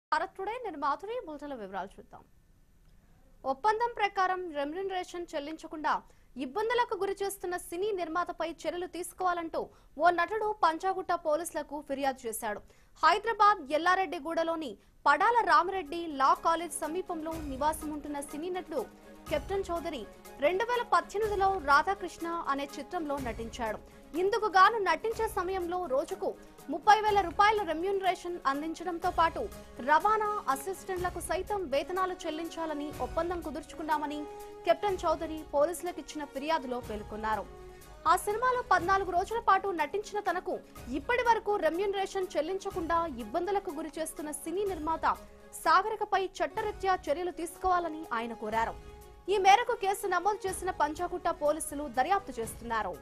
Bharat today నేను మాధురి బులెటిన్ల వివరాలు చూద్దాం ఒప్పందం ప్రకారం రెమ్యునరేషన్ చెల్లించకుండా ఇబ్బందులకు గురి చేస్తున్న సినీ నిర్మాతపై చర్యలు తీసుకోవాలంటూ ఓ నటుడు పంచాగుట్ట పోలీసులకు ఫిర్యాదు చేశాడు హైదరాబాద్ ఎల్లారెడ్డిగూడలోని పడాల రామరెడ్డి లా కాలేజ్ సమీపంలో నివాసం ఉంటున్న సినీ నటుడు కెప్టెన్ చౌదరి రెండు వేల పద్దెనిమిదిలో రాధాకృష్ణ అనే చిత్రంలో నటించాడు ఇందుకు గాను నటించే సమయంలో రోజుకు ముప్పై వేల రూపాయల రెమ్యూనరేషన్ అందించడంతో పాటు రవాణా అసిస్టెంట్లకు సైతం వేతనాలు చెల్లించాలని ఒప్పందం కుదుర్చుకున్నామని కెప్టెన్ చౌదరి పోలీసులకు ఇచ్చిన ఫిర్యాదులో పేర్కొన్నారు ఆ సినిమాలో పద్నాలుగు రోజుల పాటు నటించిన తనకు ఇప్పటి వరకు రెమ్యూనరేషన్ చెల్లించకుండా ఇబ్బందులకు గురి చేస్తున్న సినీ నిర్మాత సాగరికపై చట్టరీత్యా చర్యలు తీసుకోవాలని ఆయన కోరారు ఈ మేరకు కేసు నమోదు చేసిన పంచాగుట్ట పోలీసులు దర్యాప్తు చేస్తున్నారు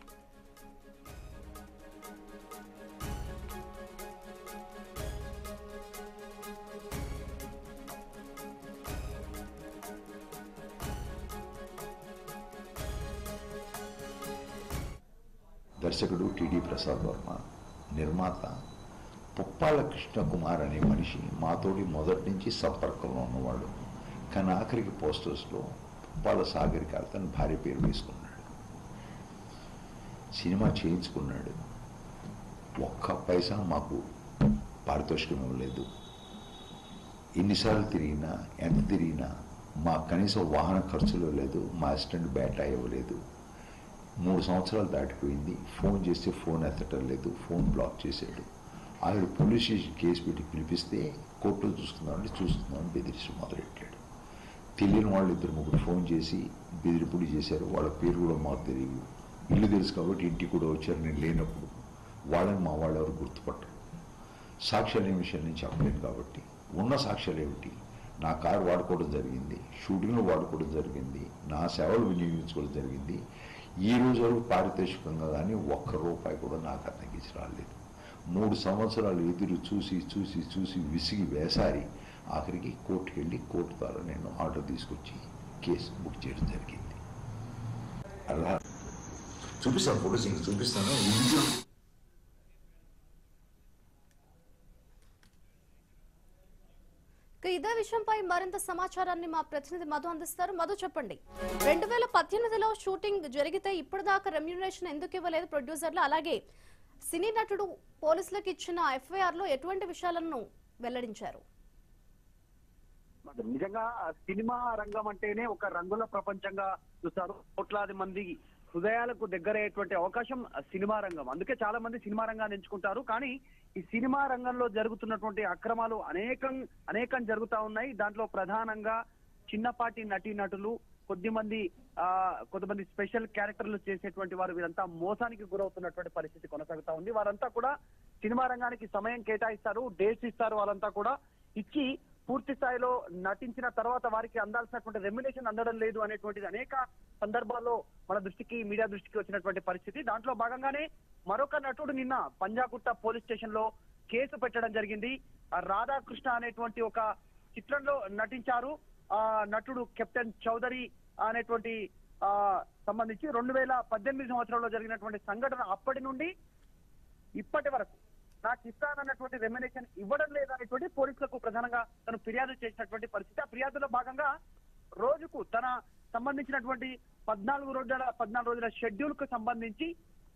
దర్శకుడు టిడి ప్రసాద్ వర్మ నిర్మాత పుప్పాల కృష్ణకుమార్ అనే మనిషి మాతోటి మొదటి నుంచి సంపర్కంలో ఉన్నవాడు కానీ ఆఖరికి పోస్టర్స్లో పుప్పాల సాగరిక అతని భార్య పేరు వేసుకున్నాడు సినిమా చేయించుకున్నాడు ఒక్క పైసా మాకు పారితోషికం ఇవ్వలేదు ఎన్నిసార్లు తిరిగినా ఎంత తిరిగినా మా కనీసం వాహన ఖర్చులు లేదు మా అసిస్టెంట్ బేటా ఇవ్వలేదు మూడు సంవత్సరాలు దాటిపోయింది ఫోన్ చేస్తే ఫోన్ ఎత్తటం లేదు ఫోన్ బ్లాక్ చేశాడు ఆవిడ పోలీస్ స్టేషన్ కేసు పెట్టి పిలిపిస్తే కోర్టులో చూసుకుందామని చూసుకుందామని బెదిరిస్తూ మొదలెట్టాడు తెలియని వాళ్ళు ఇద్దరు ముగ్గురు ఫోన్ చేసి బెదిరిపుడి చేశారు వాళ్ళ పేరు కూడా మాకు తెలియదు ఇల్లు తెలుసు కాబట్టి ఇంటికి కూడా వచ్చారు నేను లేనప్పుడు వాళ్ళని మా వాళ్ళు ఎవరు గుర్తుపట్టరు సాక్ష్యాలు ఏమి విషయం నేను చెప్పలేను కాబట్టి ఉన్న సాక్ష్యాలు ఏమిటి నా కారు వాడుకోవడం జరిగింది షూటింగ్లో వాడుకోవడం జరిగింది నా సేవలు వినియోగించుకోవడం జరిగింది ఈ రోజు వరకు పారితోషికంగా కానీ ఒక్క రూపాయి కూడా నాకు అతనికి రాలేదు మూడు సంవత్సరాలు ఎదురు చూసి చూసి చూసి విసిగి వేసారి ఆఖరికి కోర్టుకి వెళ్ళి కోర్టు ద్వారా నేను ఆర్డర్ తీసుకొచ్చి కేసు బుక్ చేయడం జరిగింది అలా చూపిస్తాను ఫోటోస్ ఇంక చూపిస్తాను ఇండివిజువల్ ఇక ఇదే విషయంపై మరింత సమాచారాన్ని మా ప్రతినిధి మధు అందిస్తారు మధు చెప్పండి రెండు వేల పద్దెనిమిదిలో షూటింగ్ జరిగితే ఇప్పటిదాకా రెమ్యునరేషన్ ఎందుకు ఇవ్వలేదు ప్రొడ్యూసర్లు అలాగే సినీ నటుడు పోలీసులకు ఇచ్చిన ఎఫ్ఐఆర్ లో ఎటువంటి విషయాలను వెల్లడించారు నిజంగా ఆ సినిమా రంగం అంటేనే ఒక రంగుల ప్రపంచంగా చూస్తారు కోట్లాది మంది హృదయాలకు దగ్గరయ్యేటువంటి అవకాశం ఆ సినిమా రంగం అందుకే చాలా మంది సినిమా రంగాన్ని ఎంచుకుంటారు కానీ ఈ సినిమా రంగంలో జరుగుతున్నటువంటి అక్రమాలు అనేకం అనేకం జరుగుతా ఉన్నాయి దాంట్లో ప్రధానంగా చిన్నపాటి నటీ నటులు కొద్దిమంది ఆ కొంతమంది స్పెషల్ క్యారెక్టర్లు చేసేటువంటి వారు వీరంతా మోసానికి గురవుతున్నటువంటి పరిస్థితి కొనసాగుతా ఉంది వారంతా కూడా సినిమా రంగానికి సమయం కేటాయిస్తారు డేట్స్ ఇస్తారు వాళ్ళంతా కూడా ఇచ్చి పూర్తి స్థాయిలో నటించిన తర్వాత వారికి అందాల్సినటువంటి రెమ్యునేషన్ అందడం లేదు అనేటువంటిది అనేక సందర్భాల్లో మన దృష్టికి మీడియా దృష్టికి వచ్చినటువంటి పరిస్థితి దాంట్లో భాగంగానే మరొక నటుడు నిన్న పంజాగుట్ట పోలీస్ స్టేషన్ లో కేసు పెట్టడం జరిగింది ఆ రాధాకృష్ణ అనేటువంటి ఒక చిత్రంలో నటించారు ఆ నటుడు కెప్టెన్ చౌదరి అనేటువంటి ఆ సంబంధించి రెండు వేల పద్దెనిమిది సంవత్సరంలో జరిగినటువంటి సంఘటన అప్పటి నుండి ఇప్పటి వరకు నాకు ఇస్తానన్నటువంటి రెమ్యునేషన్ ఇవ్వడం లేదనేటువంటి పోలీసులకు ప్రధానంగా తను ఫిర్యాదు చేసినటువంటి పరిస్థితి ఆ ఫిర్యాదులో భాగంగా రోజుకు తన సంబంధించినటువంటి పద్నాలుగు రోజుల పద్నాలుగు రోజుల షెడ్యూల్ కు సంబంధించి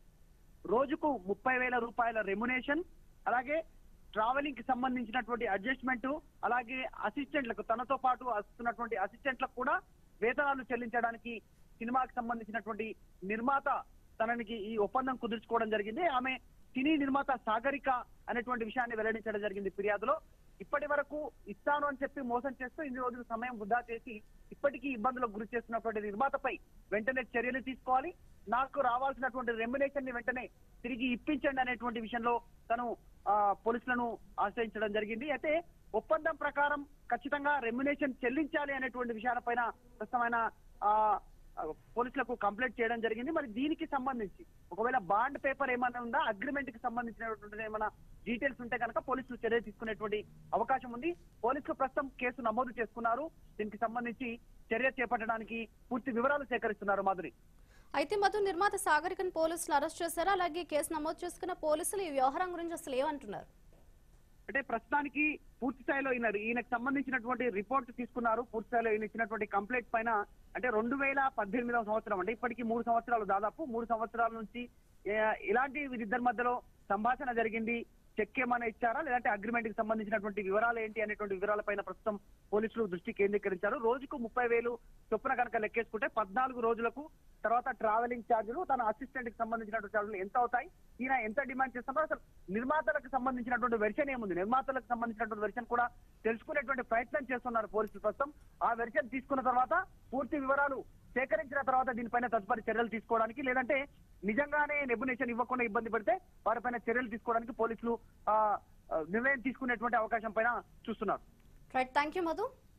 రోజుకు ముప్పై వేల రూపాయల రెమ్యునేషన్ అలాగే ట్రావెలింగ్ కి సంబంధించినటువంటి అడ్జస్ట్మెంట్ అలాగే అసిస్టెంట్లకు తనతో పాటు వస్తున్నటువంటి అసిస్టెంట్లకు కూడా వేతనాలు చెల్లించడానికి సినిమాకి సంబంధించినటువంటి నిర్మాత తననికి ఈ ఒప్పందం కుదుర్చుకోవడం జరిగింది ఆమె సినీ నిర్మాత సాగరిక అనేటువంటి విషయాన్ని వెల్లడించడం జరిగింది ఫిర్యాదులో ఇప్పటి వరకు ఇస్తాను అని చెప్పి మోసం చేస్తూ ఇన్ని రోజులు సమయం వృధా చేసి ఇప్పటికీ ఇబ్బందులకు గురి చేస్తున్నటువంటి నిర్మాతపై వెంటనే చర్యలు తీసుకోవాలి నాకు రావాల్సినటువంటి రెమ్యునేషన్ ని వెంటనే తిరిగి ఇప్పించండి అనేటువంటి విషయంలో తను ఆ, పోలీసులను ఆశ్రయించడం జరిగింది అయితే ఒప్పందం ప్రకారం ఖచ్చితంగా రెమ్యునేషన్ చెల్లించాలి అనేటువంటి విషయాలపైన ప్రస్తుతమైన ఆ ఆ, పోలీసులకు కంప్లైంట్ చేయడం జరిగింది మరి దీనికి సంబంధించి ఒకవేళ బాండ్ పేపర్ ఏమైనా ఉందా అగ్రిమెంట్ కి సంబంధించినటువంటి ఏమైనా డీటెయిల్స్ ఉంటే కనుక పోలీసులు చర్య తీసుకునేటువంటి అవకాశం ఉంది పోలీసులు ప్రస్తుతం కేసు నమోదు చేసుకున్నారు దీనికి సంబంధించి చర్య చేపట్టడానికి పూర్తి వివరాలు సేకరిస్తున్నారు మాధురి అయితే మధు నిర్మాత సాగరికన్ పోలీసులు అరెస్ట్ చేశారు అలాగే కేసు నమోదు చేసుకున్న పోలీసులు ఈ వ్యవహారం గురించి అసలు ఏమంటున్నారు అంటే ప్రస్తుతానికి పూర్తి స్థాయిలో ఈయన ఈయనకు సంబంధించినటువంటి రిపోర్ట్ తీసుకున్నారు పూర్తి స్థాయిలో ఈయన ఇచ్చినటువంటి కంప్లైంట్ పైన అంటే రెండు వేల పద్దెనిమిదవ సంవత్సరం అంటే ఇప్పటికి మూడు సంవత్సరాలు దాదాపు మూడు సంవత్సరాల నుంచి ఏ, ఇలాంటి వీరిద్దరి మధ్యలో సంభాషణ జరిగింది చెక్ ఏమైనా ఇచ్చారా లేదంటే అగ్రిమెంట్ కి సంబంధించినటువంటి వివరాలు ఏంటి అనేటువంటి వివరాలపైన ప్రస్తుతం పోలీసులు దృష్టి కేంద్రీకరించారు రోజుకు ముప్పై వేలు చొప్పున కనుక లెక్కేసుకుంటే పద్నాలుగు రోజులకు తర్వాత ట్రావెలింగ్ ఛార్జీలు తన అసిస్టెంట్ కి సంబంధించినటువంటి ఛార్జీలు ఎంత అవుతాయి ఈయన ఎంత డిమాండ్ చేస్తున్నారో అసలు నిర్మాతలకు సంబంధించినటువంటి వెర్షన్ ఏముంది నిర్మాతలకు సంబంధించినటువంటి వెర్షన్ కూడా తెలుసుకునేటువంటి ప్రయత్నం చేస్తున్నారు పోలీసులు ప్రస్తుతం ఆ వెర్షన్ తీసుకున్న తర్వాత పూర్తి వివరాలు సేకరించిన తర్వాత దీనిపైన తదుపరి చర్యలు తీసుకోవడానికి లేదంటే నిజంగానే నెబునేషన్ ఇవ్వకుండా ఇబ్బంది పడితే వారిపైన చర్యలు తీసుకోవడానికి పోలీసులు ఆ, ఆ, నిర్ణయం తీసుకునేటువంటి అవకాశం పైన చూస్తున్నారు రైట్ థ్యాంక్ యూ మధు